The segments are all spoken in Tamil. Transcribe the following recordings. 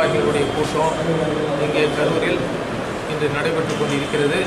நிர்வாகிகளுடைய கூட்டம் இங்கே கரூரில் இன்று நடைபெற்று கொண்டிருக்கிறது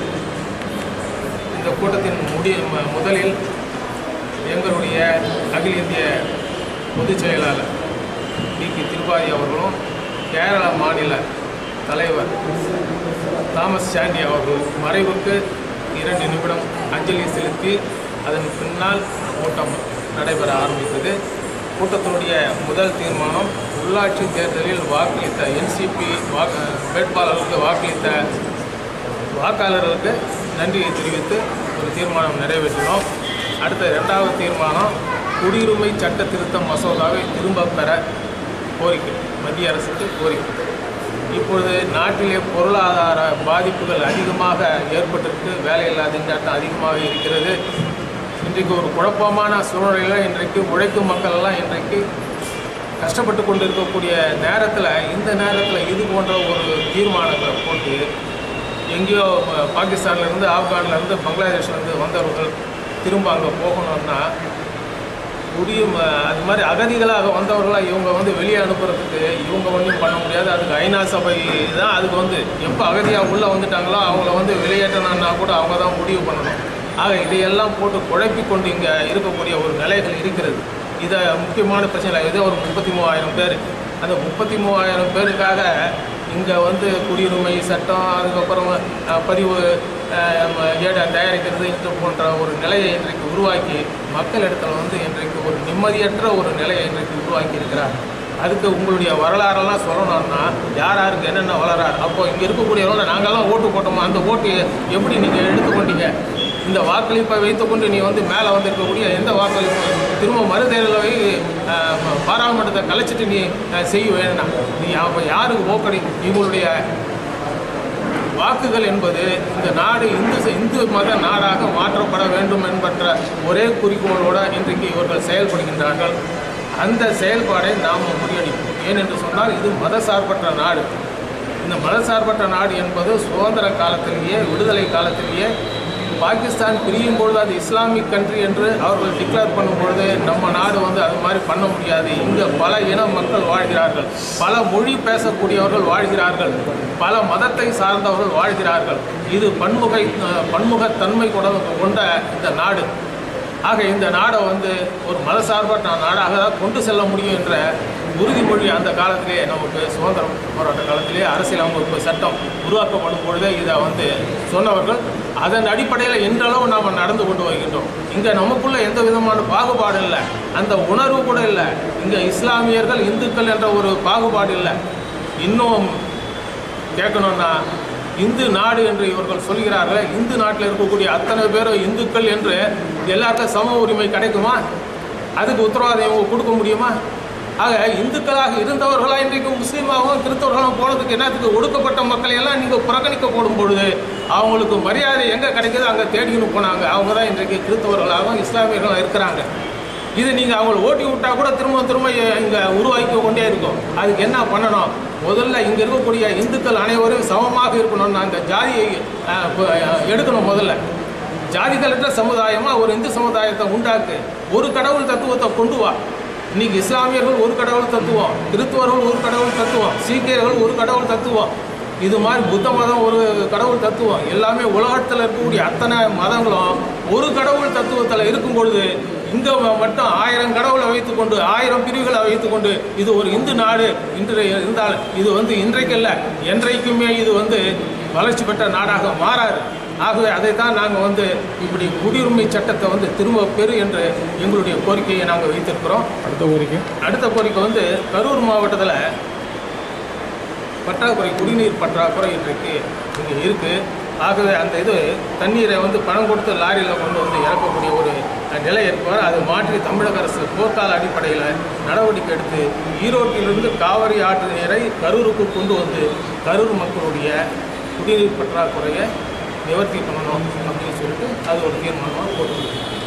இந்த கூட்டத்தின் முடி ம- முதலில் எங்களுடைய அகில இந்திய பொதுச் செயலாளர் டி கே திருபாதி அவர்களும் கேரள மாநில தலைவர் தாமஸ் சாண்டி அவர்கள் மறைவுக்கு இரண்டு நிமிடம் அஞ்சலி செலுத்தி அதன் பின்னால் கூட்டம் நடைபெற ஆரம்பித்தது கூட்டத்தினுடைய முதல் தீர்மானம் உள்ளாட்சி தேர்தலில் வாக்களித்த என்சிபி வாக்கு வேட்பாளர்களுக்கு வாக்களித்த வாக்காளர்களுக்கு நன்றியை தெரிவித்து ஒரு தீர்மானம் நிறைவேற்றினோம் அடுத்த இரண்டாவது தீர்மானம் குடியுரிமை சட்ட திருத்த மசோதாவை திரும்பப் பெற கோரிக்கை மத்திய அரசுக்கு கோரிக்கை இப்பொழுது நாட்டிலே பொருளாதார பாதிப்புகள் அதிகமாக ஏற்பட்டிருக்கு வேலையில்லா திண்டாட்டம் அதிகமாக இருக்கிறது இன்றைக்கு ஒரு குழப்பமான சூழ்நிலையில் இன்றைக்கு உழைக்கும் மக்கள் எல்லாம் இன்றைக்கு கஷ்டப்பட்டு கொண்டு இருக்கக்கூடிய நேரத்தில் இந்த நேரத்தில் இது போன்ற ஒரு தீர்மானங்களை போட்டு எங்கேயோ ப- பாகிஸ்தான்ல இருந்து ஆப்கான்ல இருந்து பங்களாதேஷ்ல இருந்து வந்தவர்கள் திரும்ப அங்கே போகணும்னா குடியும் அஹ், அது மாதிரி அகதிகளாக வந்தவர்களாக இவங்க வந்து வெளியே அனுப்புறதுக்கு இவங்க ஒன்றும் பண்ண முடியாது அதுக்கு ஐநா சபை தான் அதுக்கு வந்து எப்போ அகதியாக உள்ளே வந்துட்டாங்களோ அவங்கள வந்து வெளியேற்றணும்னா கூட அவங்க தான் முடிவு பண்ணணும் ஆக இதையெல்லாம் போட்டு குழப்பி கொண்டு இங்கே இருக்கக்கூடிய ஒரு நிலைகள் இருக்கிறது இதை முக்கியமான பிரச்சனை இதே ஒரு முப்பத்தி மூவாயிரம் பேர் அந்த முப்பத்தி மூவாயிரம் பேருக்காக இங்கே வந்து குடியுரிமை சட்டம் அதுக்கப்புறம் அஹ், பதிவு அஹ், ஏடை தயாரிக்கிறது இது போன்ற ஒரு நிலையை இன்றைக்கு உருவாக்கி மக்களிடத்தில் வந்து இன்றைக்கு ஒரு நிம்மதியற்ற ஒரு நிலையை இன்றைக்கு உருவாக்கி இருக்கிறார் அதுக்கு உங்களுடைய வரலாறெல்லாம் சொல்லணும்னா யார் யாருக்கு என்னென்ன வரலாறு அப்போ இங்கே இருக்கக்கூடியவங்கள நாங்கள்லாம் ஓட்டு போட்டோமா அந்த ஓட்டு எப்படி நீங்கள் எடுத்துக்கொண்டீங்க இந்த வாக்களிப்பை வைத்துக்கொண்டு நீ வந்து மேலே வந்திருக்கக்கூடிய எந்த வாக்களிப்பு திரும்ப மறுதேர்தலை வை அஹ், பாராளுமன்றத்தை கலைச்சிட்டு நீ அஹ், செய்ய வேண்டாம் நீ அப்போ யாருக்கு ஓக்கடி இவங்களுடைய வாக்குகள் என்பது இந்த நாடு இந்து ச- இந்து மத நாடாக மாற்றப்பட வேண்டும் என்பன்ற ஒரே குறிக்கோளோட இன்றைக்கு இவர்கள் செயல்படுகின்றார்கள் அந்த செயல்பாடை நாம் முறியடிப்போம் ஏனென்று சொன்னால் இது மதசார்பற்ற நாடு இந்த மதசார்பற்ற நாடு என்பது சுதந்திர காலத்திலேயே விடுதலை காலத்திலேயே பாகிஸ்தான் பிரியும் பொழுது அது இஸ்லாமிக் கண்ட்ரி என்று அவர்கள் டிக்ளேர் பண்ணும் பொழுது நம்ம நாடு வந்து அது மாதிரி பண்ண முடியாது இங்கே பல இன மக்கள் வாழ்கிறார்கள் பல மொழி பேசக்கூடியவர்கள் வாழ்கிறார்கள் பல மதத்தை சார்ந்தவர்கள் வாழ்கிறார்கள் இது பன்முகை அஹ், பன்முகத்தன்மை கொண்ட கொண்ட இந்த நாடு ஆக இந்த நாடை வந்து ஒரு மதசார்பற்ற நாடாக தான் கொண்டு செல்ல முடியும் என்ற உறுதிமொழி அந்த காலத்திலே நமக்கு சுதந்திர போராட்ட காலத்திலே அரசியலமைப்பு சட்டம் உருவாக்கப்படும் பொழுதே இதை வந்து சொன்னவர்கள் அதன் அடிப்படையில் இன்றளவு நாம் நடந்து கொண்டு வருகின்றோம் இங்கே நமக்குள்ள எந்த விதமான பாகுபாடு இல்லை அந்த உணர்வு கூட இல்லை இங்கே இஸ்லாமியர்கள் இந்துக்கள் என்ற ஒரு பாகுபாடு இல்லை இன்னும் கேட்கணும்னா இந்து நாடு என்று இவர்கள் சொல்கிறார்கள் இந்து நாட்டில் இருக்கக்கூடிய அத்தனை பேரும் இந்துக்கள் என்று எல்லாருக்கும் சம உரிமை கிடைக்குமா அதுக்கு உத்தரவாதம் இவங்க கொடுக்க முடியுமா ஆக இந்துக்களாக இருந்தவர்களா இன்றைக்கு முஸ்லீமாகவும் கிறிஸ்தவர்களும் போனதுக்கு என்னத்துக்கு ஒடுக்கப்பட்ட மக்களை எல்லாம் நீங்கள் புறக்கணிக்க போடும் பொழுது அவங்களுக்கு மரியாதை எங்கே கிடைக்குதோ அங்கே தேடிக்கின்னு போனாங்க அவங்க தான் இன்றைக்கு கிறிஸ்தவர்களாகவும் இஸ்லாமியர்களும் இருக்கிறாங்க இது நீங்கள் அவங்கள ஓட்டி விட்டா கூட திரும்ப திரும்ப இங்கே உருவாக்கி கொண்டே இருக்கும் அதுக்கு என்ன பண்ணணும் முதல்ல இங்கே இருக்கக்கூடிய இந்துக்கள் அனைவரும் சமமாக இருக்கணும்னு அந்த ஜாதியை அஹ், ப- அஹ், எடுக்கணும் முதல்ல ஜாதிகளற்ற சமுதாயமாக ஒரு இந்து சமுதாயத்தை உண்டாக்கு ஒரு கடவுள் தத்துவத்தை கொண்டு வா இன்னைக்கு இஸ்லாமியர்கள் ஒரு கடவுள் தத்துவம் கிறிஸ்துவர்கள் ஒரு கடவுள் தத்துவம் சீக்கியர்கள் ஒரு கடவுள் தத்துவம் இது மாதிரி புத்த மதம் ஒரு கடவுள் தத்துவம் எல்லாமே உலகத்தில் இருக்கக்கூடிய அத்தனை மதங்களும் ஒரு கடவுள் தத்துவத்தில் இருக்கும் பொழுது இங்கே மட்டும் ஆயிரம் கடவுளை வைத்துக்கொண்டு ஆயிரம் பிரிவுகளை வைத்துக்கொண்டு இது ஒரு இந்து நாடு இன்று இருந்தால் இது வந்து இன்றைக்கல்ல என்றைக்குமே இது வந்து வளர்ச்சி பெற்ற நாடாக மாறாது ஆகவே அதைத்தான் நாங்கள் வந்து இப்படி குடியுரிமை சட்டத்தை வந்து திரும்ப பெறு என்று எங்களுடைய கோரிக்கையை நாங்கள் வைத்திருக்கிறோம் அடுத்த கோரிக்கை அடுத்த கோரிக்கை வந்து கரூர் மாவட்டத்தில் பற்றாக்குறை குடிநீர் பற்றாக்குறை இன்றைக்கு இங்கே இருக்குது ஆகவே அந்த இது தண்ணீரை வந்து பணம் கொடுத்து லாரியில் கொண்டு வந்து இறக்கக்கூடிய ஒரு நிலை ஏற்படும் அதை மாற்றி தமிழக அரசு போர்க்கால அடிப்படையில் நடவடிக்கை எடுத்து ஈரோட்டிலிருந்து காவிரி ஆற்று நீரை கரூருக்கு கொண்டு வந்து கரூர் மக்களுடைய குடிநீர் பற்றாக்குறையை நிவர்த்தி பண்ணணும் அப்படின்னு சொல்லிட்டு அது ஒரு தீர்மானமாக போட்டுருக்கோம்